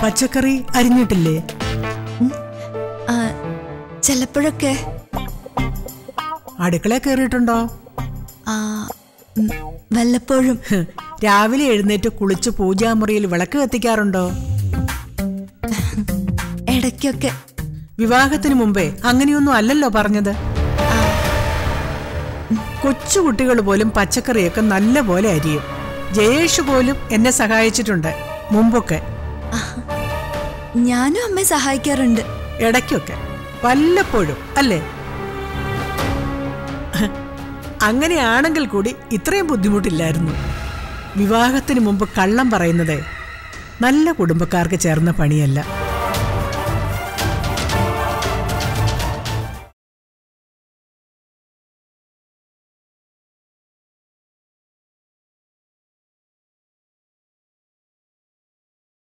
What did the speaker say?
പച്ചക്കറി അരിഞ്ഞിട്ടില്ലേ ആ, ചിലപ്പോഴൊക്കെ അടുക്കള കയറിയിട്ടുണ്ടോ ആ, ഉം, വല്ലപ്പോഴും ഹ്, രാവിലെ എഴുന്നേറ്റ് കുളിച്ച് പൂജാമുറിയിൽ വിളക്ക് കത്തിക്കാറുണ്ടോ ഇടയ്ക്കൊക്കെ വിവാഹത്തിന് മുമ്പേ അങ്ങനെയൊന്നും അല്ലല്ലോ പറഞ്ഞത് കൊച്ചുകുട്ടികൾ പോലും പച്ചക്കറിയൊക്കെ നല്ല പോലെ അരിയും ജയേഷ് പോലും എന്നെ സഹായിച്ചിട്ടുണ്ട് മുമ്പൊക്കെ ഞാനും അമ്മയെ സഹായിക്കാറുണ്ട് ഇടയ്ക്കൊക്കെ വല്ലപ്പോഴും അല്ലേ അങ്ങനെയാണെങ്കിൽ കൂടി ഇത്രയും ബുദ്ധിമുട്ടില്ലായിരുന്നു വിവാഹത്തിന് മുമ്പ് കള്ളം പറയുന്നത് നല്ല കുടുംബക്കാർക്ക് ചേർന്ന പണിയല്ല